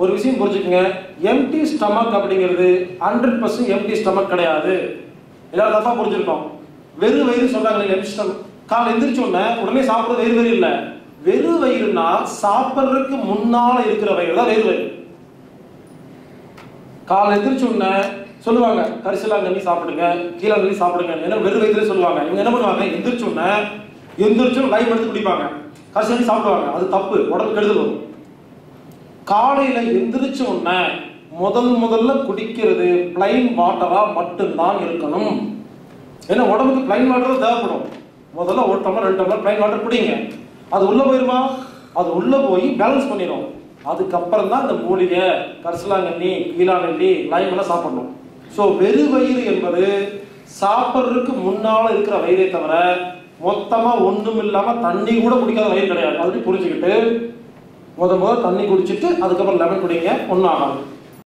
ஒரு விஷயம் புரிஞ்சுக்கங்க எம்டி ஸ்டமக் அப்படிங்கிறது ஹண்ட்ரட் பர்சன்ட் எம்டி ஸ்டமக் கிடையாது எல்லாரும் தப்பா புரிஞ்சிருக்கோம் வெறும் வயிறு சொல்றாங்க எம்டி ஸ்டமக் காலை எந்திரிச்ச உடனே உடனே சாப்பிடுறது வெறு வயிறு இல்ல வெறு வயிறுனா சாப்பிடுறதுக்கு முன்னால இருக்கிற வயிறு தான் வெறு வயிறு காலை எந்திரிச்ச உடனே சொல்லுவாங்க கரிசலாங்கண்ணி சாப்பிடுங்க கீழங்கண்ணி சாப்பிடுங்க ஏன்னா வெறும் வயிற்றுல சொல்லுவாங்க இவங்க என்ன பண்ணுவாங்க எந்திரிச்ச உடனே எந்திரிச்சும் லைம் எடுத்து குடிப்பாங்க கரிசலாங்கண்ணி சாப்பிடுவாங்க அது தப்பு உடம்பு கெடுதல் வரும் காலையில எந்திரிச்ச உடனே முதல் முதல்ல குடிக்கிறது பிளைன் வாட்டரா மட்டும்தான் இருக்கணும் ஏன்னா உடம்புக்கு பிளைன் வாட்டர் தேவைப்படும் முதல்ல ஒரு டம்ளர் ரெண்டு டம்ளர் பிளைன் வாட்டர் குடிங்க அது உள்ள போயிருமா அது உள்ள போய் பேலன்ஸ் பண்ணிடும் அதுக்கப்புறம் தான் இந்த மூலிகை கரிசலாங்கண்ணி கீழாநெல்லி லைம் எல்லாம் சாப்பிடணும் ஸோ வெறு வயிறு என்பது சாப்பிட்றதுக்கு முன்னால இருக்கிற வயிறே தவிர மொத்தமா ஒண்ணும் இல்லாம தண்ணி கூட குடிக்காத வயிறு கிடையாது அது புரிஞ்சுக்கிட்டு முத முத தண்ணி குடிச்சிட்டு அதுக்கப்புறம் லெமன் குடிங்க ஒன்றும் ஆகாது